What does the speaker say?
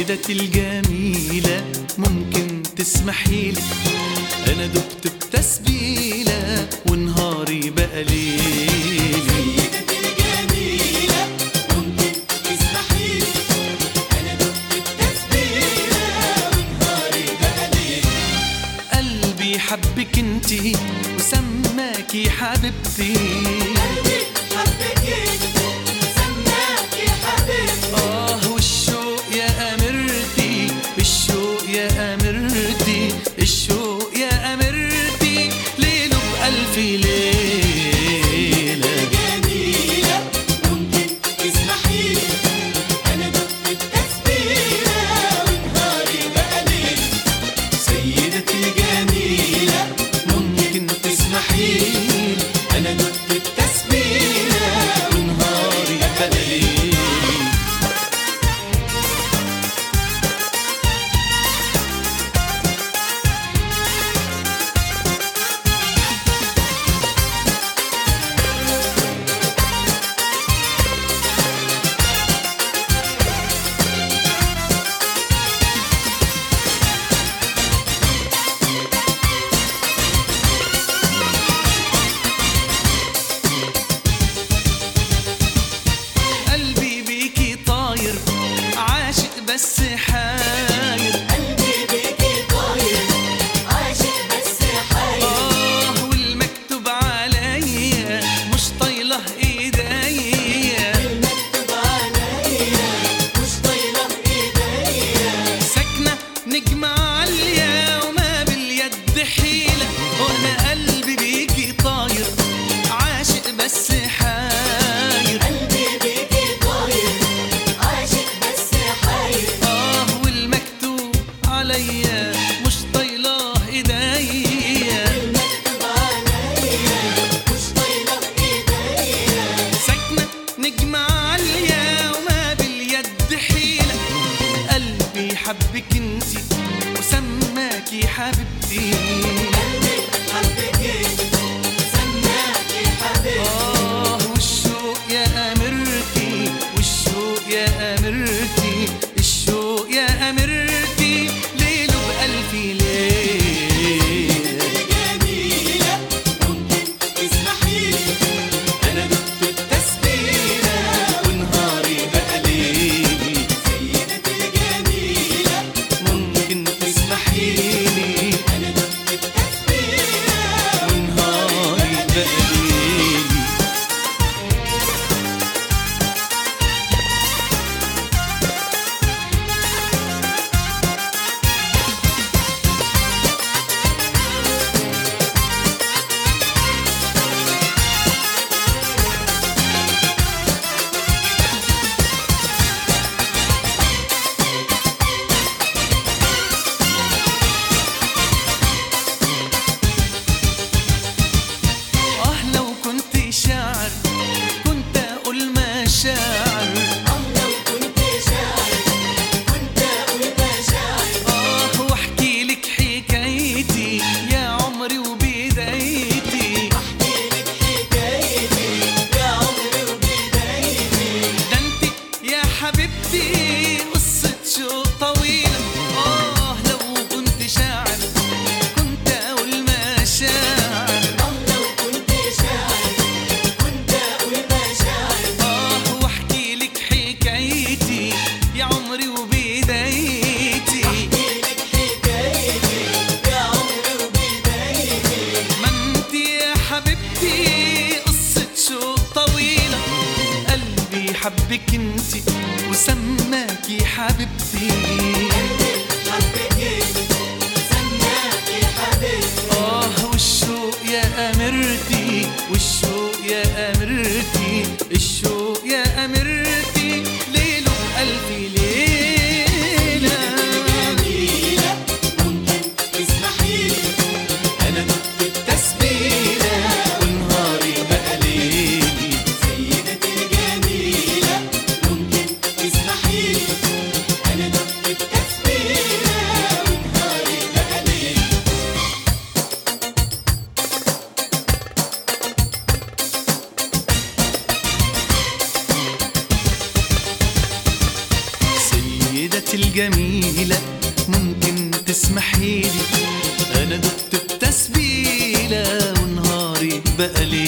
سيدتي الجميلة ممكن تسمحي لي أنا دبت بتسبيلة ونهاري بقى ليلي سيدتي الجميلة ممكن تسمحي لي أنا دقت التسبيلة ونهاري بقى ليل قلبي حبك انتي وسماكي حبيبتي قلبي حبك انت سماكي حبيبتي آه والشوق يا أميرتي الشوق يا أميرتي الشوق يا أميرتي ليله بألف ليلة جميلة ممكن تسمحي لي أنا دقت التسبيلة ونهاري بقى ليل سيدتي الجميلة ممكن تسمحي لي أنا دقت التسبيلة ونهاري بقى ليلي قلبي بيكي طاير عاشق بس حاير قلبي بيكي طاير عاشق بس حاير آه والمكتوب عليا مش طايله ايديا المكتوب عليا مش طايلة إيديا ساكنة نجمة عالية وما باليد حيلة وأنا قلبي بيكي طاير عاشق بس حاير قلبي بيكي طاير عاشق بس حاير آه والمكتوب عليا مش طايله ايديا المكتوب عليا مش طايلة إيديا ساكنة نجمة عالية وما باليد حيلة قلبي حبك انتي وسماكي حبيبتي قلبي حبك انت سماكي حبيبتي آه والشوق يا أميرتي والشوق يا أميرتي الشوق يا أميرتي ليله بألف ليلة جميلة ممكن تسمحي لي أنا دقت التسبيلة ونهاري بقى ليلي سيدتي الجميلة ممكن تسمحي لي أنا دقت التسبيلة ونهاري بقى ليلي آه لو كنت شاعر كنت أقول مشاعر آه لو كنت شاعر كنت أقول مشاعر آه واحكي لك حكايتي يا عمري وبدايتي أحكي لك حكايتي يا عمري وبدايتي ده انت يا حبيبتي قصة شوق طويلة آه لو كنت شاعر كنت أقول مشاعر آه لو كنت شاعر كنت أقول مشاعر آه واحكي لك حكايتي يا عمري وبدايتي أحكي لك حكايتي يا عمري وبدايتي ما انت يا حبيبتي قصة شوق طويلة قلبي حبك انت وسماكي حبيبتي حبك انت سماكي حبيبتي آه والشوق يا أميرتي والشوق يا أميرتي الشوق يا أميرتي ليله بألف ليلة جميلة ممكن تسمحي لي أنا دقت التسبيلة ونهاري بقى ليلي سيدتي الجميلة ممكن تسمحي لي أنا دقت التسبيلة ونهاري بقى ليل ستي الجميلة ممكن تسمحيلي أنا دقت التسبيلة ونهاري بقى ليل